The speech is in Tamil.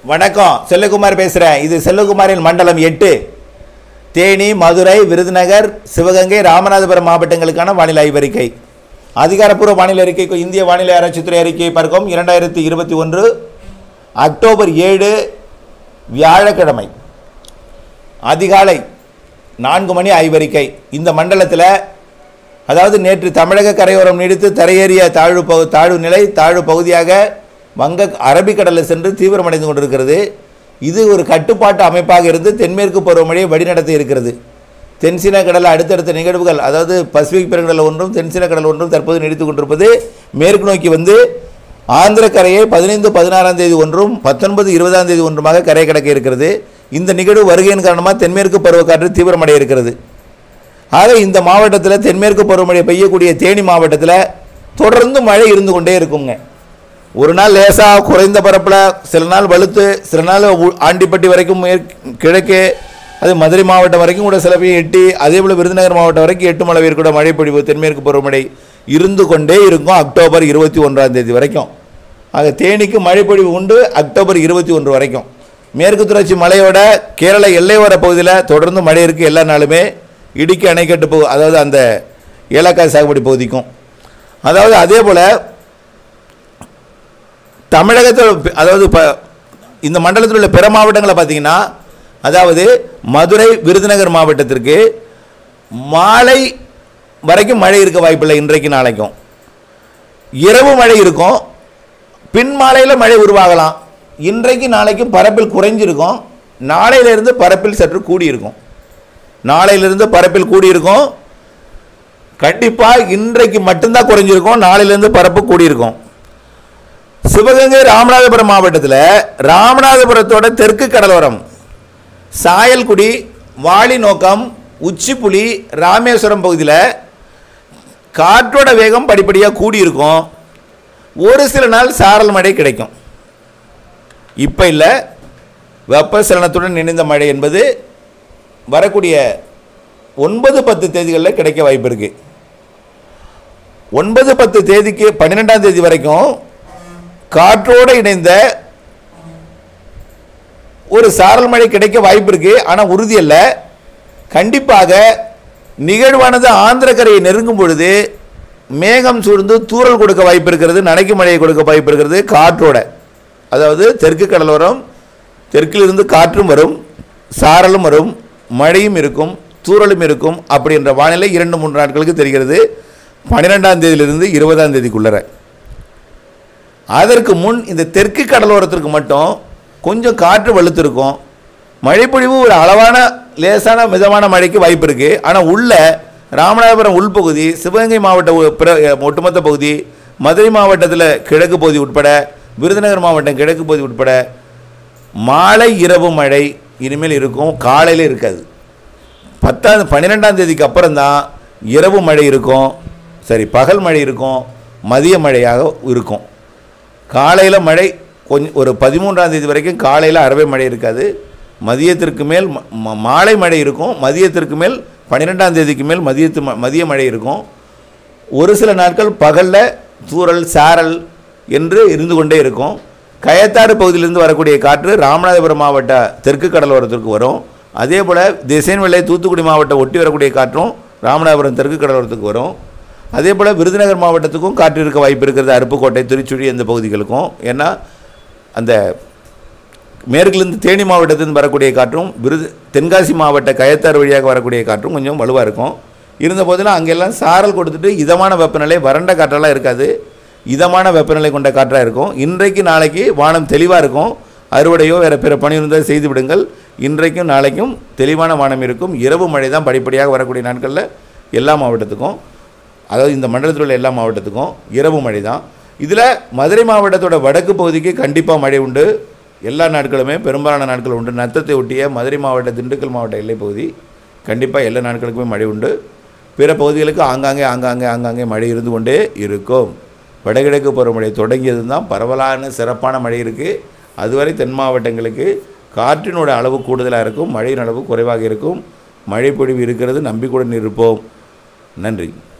வணக்கம் செல்லகுமார் பேசுகிறேன் இது செல்லகுமாரின் மண்டலம் எட்டு தேனி மதுரை விருதுநகர் சிவகங்கை ராமநாதபுரம் மாவட்டங்களுக்கான வானிலை ஆய்வறிக்கை அதிகாரப்பூர்வ வானிலை அறிக்கை இந்திய வானிலை ஆராய்ச்சித்துறை அறிக்கையை பார்க்கும் இரண்டாயிரத்தி இருபத்தி ஒன்று அக்டோபர் ஏழு வியாழக்கிழமை அதிகாலை நான்கு மணி ஆய்வறிக்கை இந்த மண்டலத்தில் அதாவது நேற்று தமிழக கரையோரம் நீடித்து தரையேறிய தாழ்வு பகு தாழ்வு நிலை தாழ்வு பகுதியாக வங்க அரபிக்கடலில் சென்று தீவிரமடைந்து கொண்டிருக்கிறது இது ஒரு கட்டுப்பாட்டு அமைப்பாக இருந்து தென்மேற்கு பருவமழையை வழிநடத்தி இருக்கிறது தென்சீன கடல் அடுத்தடுத்த நிகழ்வுகள் அதாவது பசிபிக் பெருங்கடல் ஒன்றும் தென்சீன கடல் ஒன்றும் தற்போது நீடித்து கொண்டிருப்பது மேற்கு நோக்கி வந்து ஆந்திர கரையை பதினைந்து பதினாறாம் தேதி ஒன்றும் பத்தொன்பது இருபதாம் தேதி ஒன்றுமாக கரை கடக்க இருக்கிறது இந்த நிகழ்வு வருகையின் காரணமாக தென்மேற்கு பருவக்காற்று தீவிரமடைய இருக்கிறது ஆக இந்த மாவட்டத்தில் தென்மேற்கு பருவமழை பெய்யக்கூடிய தேனி மாவட்டத்தில் தொடர்ந்து மழை இருந்து கொண்டே இருக்குங்க ஒரு நாள் லேசாக குறைந்த பரப்பில் சில நாள் வலுத்து சில நாள் உ- ஆண்டிப்பட்டி வரைக்கும் மேற்கு கிழக்கு அது மதுரை மாவட்டம் வரைக்கும் கூட சில பேர் எட்டி அதே போல் விருதுநகர் மாவட்டம் வரைக்கும் எட்டு அளவிற்கு கூட மழை பொழிவு தென்மேற்கு பருவமழை இருந்து கொண்டே இருக்கும் அக்டோபர் இருபத்தி ஒன்றாம் தேதி வரைக்கும் ஆக தேனிக்கு மழைப்பொழிவு உண்டு அக்டோபர் இருபத்தி ஒன்று வரைக்கும் மேற்கு தொடர்ச்சி மலையோட கேரள எல்லையோர பகுதியில் தொடர்ந்து மழை இருக்குது எல்லா நாளுமே இடுக்கி அணைக்கட்டு பகு அதாவது அந்த ஏலக்காய் சாகுபடி பகுதிக்கும் அதாவது அதே போல் தமிழகத்தில் பி- அதாவது இப்போ இந்த மண்டலத்தில் உள்ள பிற மாவட்டங்களை பார்த்தீங்கன்னா அதாவது மதுரை விருதுநகர் மாவட்டத்திற்கு மாலை வரைக்கும் மழை இருக்க வாய்ப்பில்லை இன்றைக்கு நாளைக்கும் இரவு மழை இருக்கும் பின் மாலையில் மழை உருவாகலாம் இன்றைக்கு நாளைக்கும் பரப்பில் குறைஞ்சிருக்கும் நாளையிலிருந்து பரப்பில் சற்று கூடியிருக்கும் நாளையிலிருந்து பரப்பில் கூடியிருக்கும் கண்டிப்பாக இன்றைக்கு மட்டும்தான் குறைஞ்சிருக்கும் நாளையிலிருந்து பரப்பு கூடியிருக்கும் சிவகங்கை ராமநாதபுரம் மாவட்டத்தில் ராமநாதபுரத்தோட தெற்கு கடலோரம் சாயல்குடி வாளி நோக்கம் உச்சிப்புலி ராமேஸ்வரம் பகுதியில் காற்றோட வேகம் படிப்படியாக கூடியிருக்கும் ஒரு சில நாள் சாரல் மழை கிடைக்கும் இப்போ இல்லை வெப்பசலனத்துடன் இணைந்த மழை என்பது வரக்கூடிய ஒன்பது பத்து தேதிகளில் கிடைக்க வாய்ப்பு இருக்கு ஒன்பது பத்து தேதிக்கு பன்னிரெண்டாம் தேதி வரைக்கும் காற்றோடு இணைந்த ஒரு சாரல் மழை கிடைக்க வாய்ப்பு இருக்கு ஆனால் உறுதி அல்ல கண்டிப்பாக நிகழ்வானது ஆந்திர கரையை நெருங்கும் பொழுது மேகம் சூழ்ந்து தூறல் கொடுக்க வாய்ப்பு இருக்கிறது நனைக்கு மழையை கொடுக்க வாய்ப்பு இருக்கிறது காற்றோட அதாவது தெற்கு கடலோரம் தெற்கிலிருந்து காற்றும் வரும் சாரலும் வரும் மழையும் இருக்கும் தூறலும் இருக்கும் அப்படின்ற வானிலை இரண்டு மூன்று நாட்களுக்கு தெரிகிறது பன்னிரெண்டாம் தேதியிலிருந்து இருபதாம் தேதிக்குள்ளர அதற்கு முன் இந்த தெற்கு கடலோரத்திற்கு மட்டும் கொஞ்சம் காற்று வலுத்திருக்கும் மழைப்பொழிவு ஒரு அளவான லேசான மிதமான மழைக்கு வாய்ப்பு இருக்குது ஆனால் உள்ள ராமநாதபுரம் உள்பகுதி சிவகங்கை மாவட்ட உ- பிற ஒட்டுமொத்த பகுதி மதுரை மாவட்டத்தில் கிழக்கு பகுதி உட்பட விருதுநகர் மாவட்டம் கிழக்கு பகுதி உட்பட மாலை இரவு மழை இனிமேல் இருக்கும் காலையில் இருக்காது பத்தாம் பன்னிரெண்டாம் தேதிக்கு அப்புறம் தான் இரவு மழை இருக்கும் சரி பகல் மழை இருக்கும் மதிய மழையாக இருக்கும் காலையில் மழை கொஞ்சம் ஒரு பதிமூன்றாம் தேதி வரைக்கும் காலையில் அறவே மழை இருக்காது மதியத்திற்கு மேல் ம- ம- மாலை மழை இருக்கும் மதியத்திற்கு மேல் பன்னிரெண்டாம் தேதிக்கு மேல் மதியத்து ம- மதிய மழை இருக்கும் ஒரு சில நாட்கள் பகலில் தூறல் சாரல் என்று இருந்து கொண்டே இருக்கும் கயத்தாறு பகுதியிலிருந்து வரக்கூடிய காற்று ராமநாதபுரம் மாவட்ட தெற்கு கடலோரத்திற்கு வரும் அதே போல் திசைன்வெள்ளை தூத்துக்குடி மாவட்டம் ஒட்டி வரக்கூடிய காற்றும் ராமநாதபுரம் தெற்கு கடலோரத்துக்கு வரும் அதே போல் விருதுநகர் மாவட்டத்துக்கும் காற்று இருக்க வாய்ப்பு இருக்கிறது அருப்புக்கோட்டை திருச்சுழி அந்த பகுதிகளுக்கும் ஏன்னா அந்த மேற்கிலிருந்து தேனி மாவட்டத்திலிருந்து வரக்கூடிய காற்றும் விருது தென்காசி மாவட்ட கயத்தாறு வழியாக வரக்கூடிய காற்றும் கொஞ்சம் வலுவாக இருக்கும் இருந்த போதிலும் அங்கெல்லாம் சாரல் கொடுத்துட்டு இதமான வெப்பநிலை வறண்ட காற்றெல்லாம் இருக்காது இதமான வெப்பநிலை கொண்ட காற்றாக இருக்கும் இன்றைக்கு நாளைக்கு வானம் தெளிவாக இருக்கும் அறுவடையோ வேறு பிற பணி இருந்தால் செய்து விடுங்கள் இன்றைக்கும் நாளைக்கும் தெளிவான வானம் இருக்கும் இரவு மழை தான் படிப்படியாக வரக்கூடிய நாட்களில் எல்லா மாவட்டத்துக்கும் அதாவது இந்த மண்டலத்தில் உள்ள எல்லா மாவட்டத்துக்கும் இரவு மழை தான் இதில் மதுரை மாவட்டத்தோட வடக்கு பகுதிக்கு கண்டிப்பாக மழை உண்டு எல்லா நாட்களுமே பெரும்பாலான நாட்கள் உண்டு நத்தத்தை ஒட்டிய மதுரை மாவட்ட திண்டுக்கல் மாவட்ட எல்லைப் பகுதி கண்டிப்பாக எல்லா நாட்களுக்குமே மழை உண்டு பிற பகுதிகளுக்கு ஆங்காங்கே ஆங்காங்கே ஆங்காங்கே மழை இருந்து கொண்டே இருக்கும் வடகிழக்கு பருவமழை தொடங்கியது தான் பரவலான சிறப்பான மழை இருக்குது அதுவரை தென் மாவட்டங்களுக்கு காற்றினோட அளவு கூடுதலாக இருக்கும் மழையின் அளவு குறைவாக இருக்கும் மழை பொழிவு இருக்கிறது நம்பிக்கையுடன் இருப்போம் நன்றி